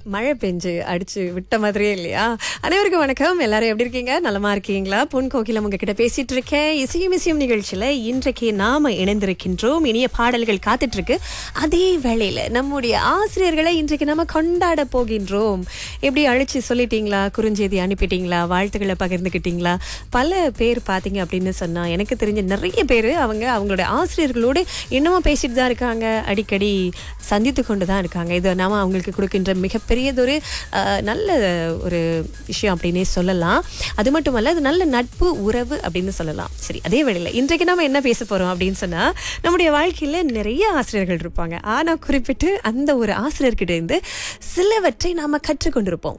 மழை பெஞ்சு அடிச்சு விட்ட மாதிரியே இல்லையா அனைவருக்கும் வணக்கம் எல்லாரும் எப்படி இருக்கீங்க நலமா இருக்கீங்களா பொன் கோகிலம் உங்ககிட்ட பேசிட்டு இருக்கேன் இசையும் இசையும் நிகழ்ச்சியில இன்றைக்கு நாம இணைந்திருக்கின்றோம் இனிய பாடல்கள் காத்துட்டு இருக்கு அதே வேளையில நம்முடைய ஆசிரியர்களை இன்றைக்கு நம்ம கொண்டாட போகின்றோம் எப்படி அழைச்சு சொல்லிட்டீங்களா குறுஞ்செய்தி அனுப்பிட்டீங்களா வாழ்த்துக்களை பகிர்ந்துக்கிட்டீங்களா பல பேர் பாத்தீங்க அப்படின்னு சொன்னா எனக்கு தெரிஞ்ச நிறைய பேர் அவங்க அவங்களோட ஆசிரியர்களோடு இன்னமும் பேசிட்டு தான் இருக்காங்க அடிக்கடி சந்தித்து கொண்டு தான் இருக்காங்க இது நாம அவங்களுக்கு கொடுக்கின்ற மிகப்பெரியதொரு அஹ், நல்ல ஒரு விஷயம் அப்படின்னே சொல்லலாம் அது மட்டுமல்ல அது நல்ல நட்பு உறவு அப்படின்னு சொல்லலாம் சரி அதே வேளையில் இன்றைக்கு நாம என்ன பேச போறோம் அப்படின்னு சொன்னா நம்முடைய வாழ்க்கையில நிறைய ஆசிரியர்கள் இருப்பாங்க ஆனா குறிப்பிட்டு அந்த ஒரு ஆசிரியர்கிட்ட இருந்து சிலவற்றை நாம கற்றுக்கொண்டிருப்போம்